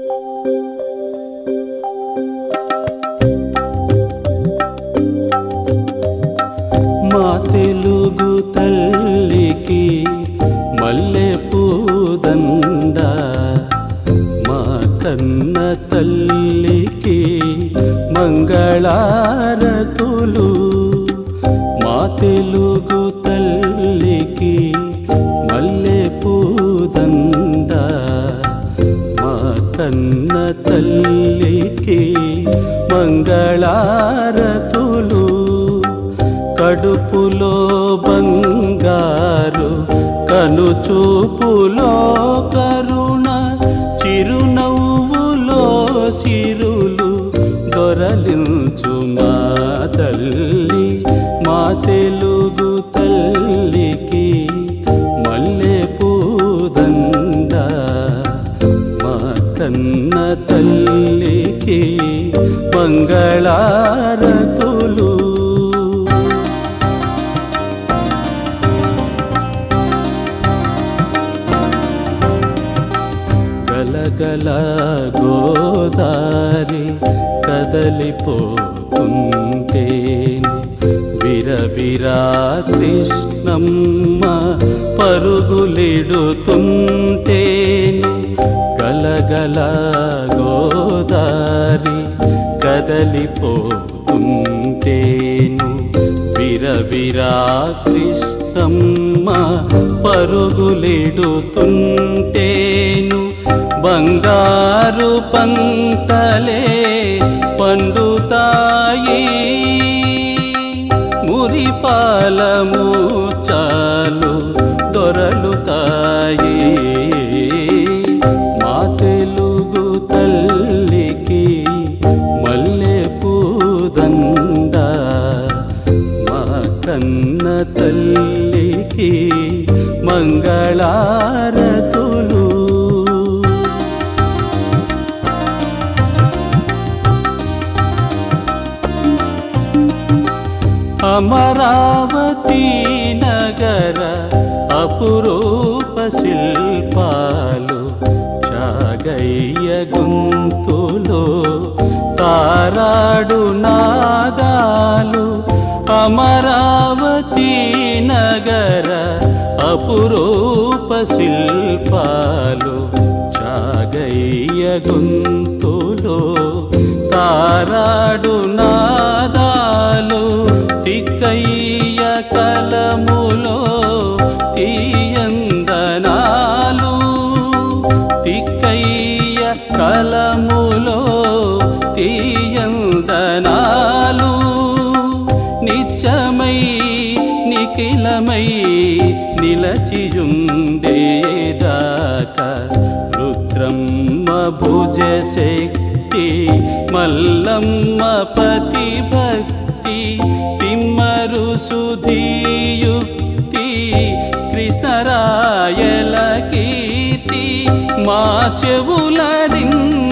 మా తెలుగు తల్లికి మల్లె పూదండ మా కన్న తల్లికి మంగళారతులు మా తెలుగు తల్లికి మల్లె పూదండ మా కన్న తల్లికి మంగళారతులు కడుపులో బంగారు కనుచూపులో కరుణ చిరునవ్వులో సిరులు దొరలించు మా తల్లి మా తెలుగు తల్లికి మల్లె పూదండ మా కన్న తల్లికి మంగళారతులు గలగల గోదారి కదలిపోతుంటేను విరవిరా కృష్ణమ్మ పరుగులిడుతుంటేను గలగల గోదారి కదలిపోతుంటేను విరవిరా కృష్ణమ్మ పరుగులిడుతుంటేను బంగారు పంతలే పండుతాయి మురిపాలము చాలు దొరలుతాయి మా తెలుగు తల్లికి మల్లె పూదండ మా కన్న తల్లికి మంగళారతులు అమరావతి నగర అపురూప శిల్పాలు చాగయ్య గొంతులో తారాడు నాదాలు అమరావతి నగర అపురూప శిల్పాలు చాగయ్య గొంతులో తారాడు నాదాలు తిక్కయ్య కలములో తీయందనాలు తిక్కయ్య కలములో తీయందనాలు నిత్యమై నిఖిలమై నిలచియుండేదాకా రుద్రమ్మ భుజ శక్తి మల్లమ్మ పతి భక్తి తిమ్మరు సుధీయుక్తి కృష్ణరాయల కీర్తి మా చెవుల రింగ